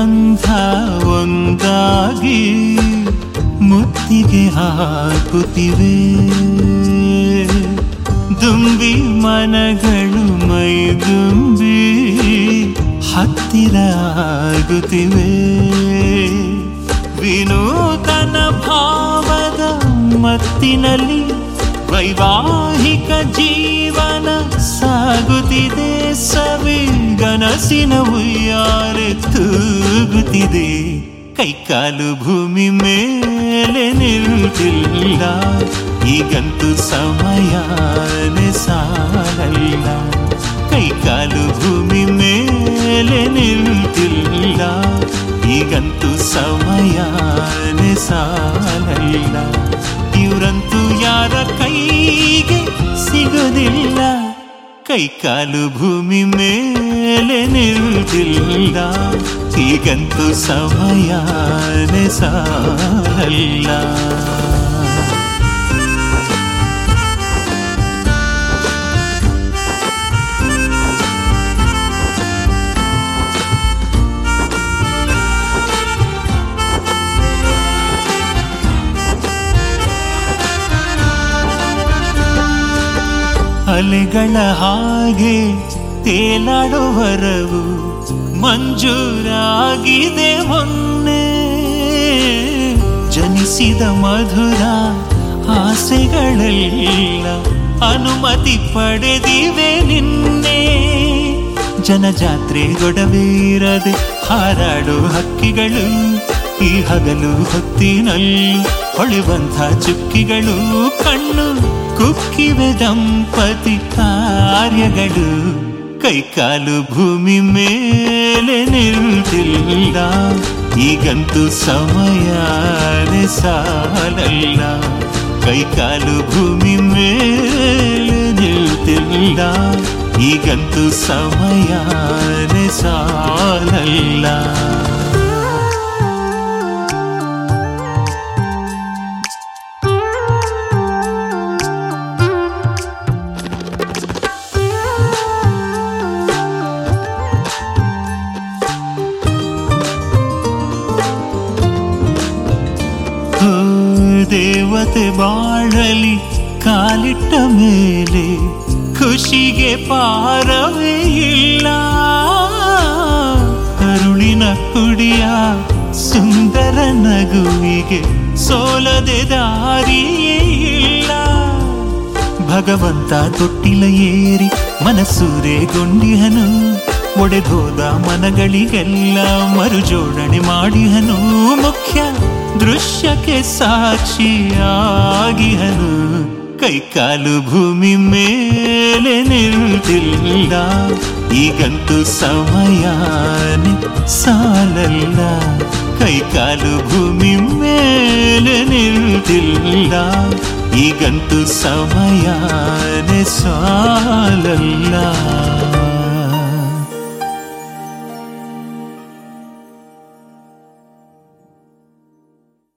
ಬಂಧ ಒಂದಾಗಿ ಮುತ್ತಿಗೆ ಹಾಕುತ್ತಿವೆ ದುಂಬಿ ಮನಗಳು ಮೈದುಂಬಿ ಹತ್ತಿರ ಆಗುತ್ತಿವೆ ವಿನೂತನ ಭಾವದ ಮತ್ತಿನಲ್ಲಿ ವೈವಾಹಿಕ ಜೀವನ ಸಾಗುತ್ತಿದೆ ಸವಿ ಗನಸಿನ ಉಯ್ಯಾಲೆ ತೂಗುತ್ತಿದೆ ಕೈಕಾಲು ಭೂಮಿ ಮೇಲೆ ನಿಲ್ಲುತ್ತಿಲ್ಲ ಈಗಂತೂ ಸಮಯನೇ ಸಾಲಲ್ಲ ಕೈಕಾಲು ಭೂಮಿ ಮೇಲೆ ನಿಲ್ತಿಲ್ಲ ಈಗಂತೂ ಸಮಯನೇ ಸಾಲಲ್ಲ ಇವರಂತೂ ಯಾರ ಕೈಗೆ ಸಿಗೋದಿಲ್ಲ ಕೈಕಾಲು ಭೂಮಿ ಮೇಲೆ ನಿಲ್ತಿಲ್ಲ ಈಗಂತೂ ಸಮಯನೇ ಸಾಲಲ್ಲ ಅಲೆಗಳ ಹಾಗೆ ತೇಲಾಡುವರವು ಮಂಜೂರಾಗಿದೆ ಮೊನ್ನೆ ಜನಿಸಿದ ಮಧುರ ಆಸೆಗಳೆಲ್ಲ ಅನುಮತಿ ಪಡೆದಿವೆ ನಿನ್ನೆ ಜನಜಾತ್ರೆ ಗೊಡವೇರದೆ ಹಾರಾಡೋ ಹಕ್ಕಿಗಳು ಈ ಹಗಲು ಹೊತ್ತಿನಲ್ಲಿ ಹೊಳೆವಂಥ ಚುಕ್ಕಿಗಳು ಕಣ್ಣು ಕುಕ್ಕಿವೆ ದಂಪತಿ ಕಾರ್ಯಗಳು ಕೈಕಾಲು ಭೂಮಿ ಮೇಲೆ ನಿಲ್ತಿಲ್ಲ ಈಗಂತೂ ಸಮಯನೇ ಸಾಲಲ್ಲ ಕೈಕಾಲು ಭೂಮಿ ಮೇಲೆ ನಿಲ್ತಿಲ್ಲ ಈಗಂತೂ ಸಮಯನೇ ಸಾಲಲ್ಲ ಓ ದೇವತೆ ಬಾಳಲಿ ಕಾಲಿಟ್ಟ ಮೇಲೆ ಖುಷಿಗೆ ಪಾರವೇ ಇಲ್ಲ ಕರುಳಿನ ಕುಡಿಯ ಸುಂದರ ನಗುವಿಗೆ ಸೋಲದೆ ದಾರಿಯೇ ಇಲ್ಲ ಭಗವಂತ ತೊಟ್ಟಿಲ ಏರಿ ಮನಸ್ಸೂರೆಗೊಂಡಿಹನು ಒಡೆದೋದ ಮನಗಳಿಗೆಲ್ಲ ಮರುಜೋಡಣೆ ಮಾಡಿಹನು ಮುಖ್ಯ ದೃಶ್ಯಕ್ಕೆ ಸಾಕ್ಷಿಯಾಗಿಹನು ಕೈಕಾಲು ಭೂಮಿ ಮೇಲೆ ನಿಲ್ತಿಲ್ಲ ಈಗಂತೂ ಸಮಯನೇ ಸಾಲಲ್ಲ ಕೈಕಾಲು ಭೂಮಿ ಮೇಲೆ ನಿಲ್ತಿಲ್ಲ ಈಗಂತೂ ಸಮಯನೇ ಸಾಲಲ್ಲ